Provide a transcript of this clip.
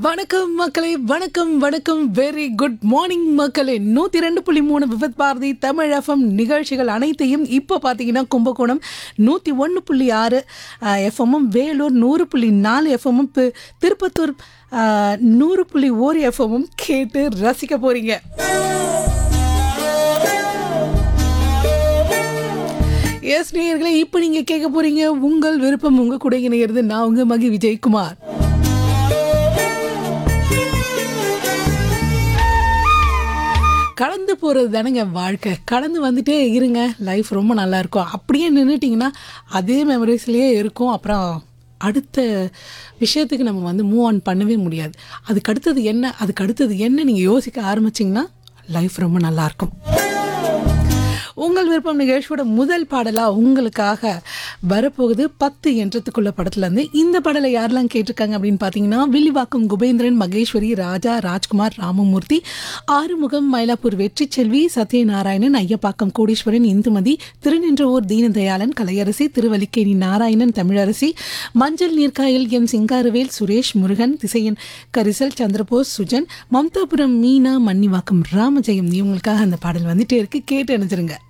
வணக்கம் மக்களே வணக்கம் வணக்கம் வெரி குட் மார்னிங் மக்களே நூற்றி ரெண்டு புள்ளி மூணு விபத் பாரதி தமிழ் எஃப்எம் நிகழ்ச்சிகள் அனைத்தையும் இப்போ பார்த்தீங்கன்னா கும்பகோணம் நூற்றி ஒன்று புள்ளி ஆறு எஃப்எம்மும் வேலூர் நூறு புள்ளி நாலு எஃப்எம்மும் திருப்பத்தூர் அஹ், நூறு புள்ளி ஓர் எஃப்எம்மும் கேட்டு ரசிக்க போகிறீங்க எஸ் நேயர்களே இப்போ நீங்கள் கேட்க போகிறீங்க உங்கள் விருப்பம் உங்கள் கூட இணைகிறது நான் உங்கள் மகி விஜயகுமார் கடந்து போகிறது தானேங்க வாழ்க்கை கடந்து வந்துட்டே இருங்க லைஃப் ரொம்ப நல்லா இருக்கும் அப்படியே நின்றுட்டிங்கன்னா அதே மெமரிஸ்லேயே இருக்கும் அப்புறம் அடுத்த விஷயத்துக்கு நம்ம வந்து மூவ் ஆன் பண்ணவே முடியாது அதுக்கு அடுத்தது என்ன அதுக்கு அடுத்தது என்ன நீங்கள் யோசிக்க ஆரம்பிச்சிங்கன்னா லைஃப் ரொம்ப நல்லாயிருக்கும் உங்கள் விருப்பம் நிகழ்ச்சியோட முதல் பாடலாக உங்களுக்காக வரப்போகுது பத்து என்றத்துக்குள்ள படத்துலேருந்து இந்த பாடலை யாரெல்லாம் கேட்டிருக்காங்க அப்படின்னு பார்த்தீங்கன்னா வில்லிவாக்கம் குபேந்திரன் மகேஸ்வரி ராஜா ராஜ்குமார் ராமமூர்த்தி ஆறுமுகம் மயிலாப்பூர் வெற்றி செல்வி சத்யநாராயணன் ஐயப்பாக்கம் கோடீஸ்வரன் இந்துமதி திருநின்றவூர் தீனதயாளன் கலையரசி திருவல்லிக்கேணி நாராயணன் தமிழரசி மஞ்சள் நீர்க்காயல் எம் சிங்காரவேல் சுரேஷ் முருகன் திசையன் கரிசல் சந்திரபோஸ் சுஜன் மம்தாபுரம் மீனா மன்னிவாக்கம் ராமஜெயம் இவங்களுக்காக அந்த பாடல் வந்துட்டே இருக்கு கேட்டு அணிஞ்சிருங்க